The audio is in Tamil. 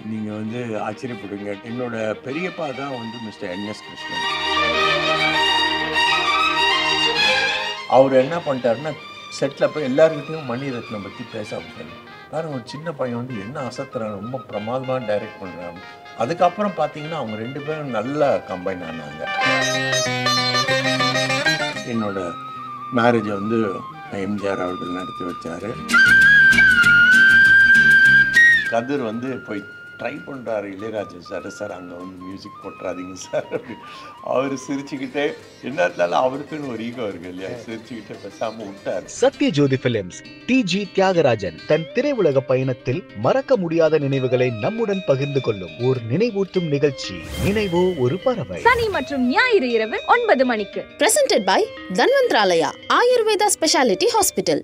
நீங்கள் வந்து ஆச்சரியப்படுவீங்க என்னோட பெரியப்பா தான் வந்து மிஸ்டர் என்எஸ் கிருஷ்ணன் அவர் என்ன பண்ணிட்டாருன்னா செட்டில் போய் எல்லாருக்கிட்டையும் மணிரத்னம் பற்றி பேச ஆரம்பிச்சாரு பாருங்க ஒரு சின்ன பையன் வந்து என்ன அசத்துறான் ரொம்ப பிரமாதமாக டைரக்ட் பண்ணுறாங்க அதுக்கப்புறம் பார்த்தீங்கன்னா அவங்க ரெண்டு பேரும் நல்லா கம்பைன் ஆனாங்க என்னோட மேரேஜை வந்து எம்ஜிஆர் அவர்கள் நடத்தி வச்சாரு கதிர் வந்து போய் ட்ரை பண்ணுறாரு இளையராஜா சார் சார் அங்கே வந்து மியூசிக் போட்டுறாதீங்க சார் அப்படி அவர் சிரிச்சுக்கிட்டே என்ன இருந்தாலும் அவருக்குன்னு ஒரு ஈகோ இருக்கு இல்லையா சிரிச்சுக்கிட்டே பேசாமல் விட்டார் Sathyajyothi films T G Thyagarajan தன் திரையுலக பயணத்தில் மறக்க முடியாத நினைவுகளை நம்முடன் பகிர்ந்து கொள்ளும் ஒரு நினைவூட்டும் நிகழ்ச்சி நினைவோ ஒரு பறவை சனி மற்றும் ஞாயிறு இரவு ஒன்பது மணிக்கு presented by Dhanvantralaya Ayurveda speciality hospital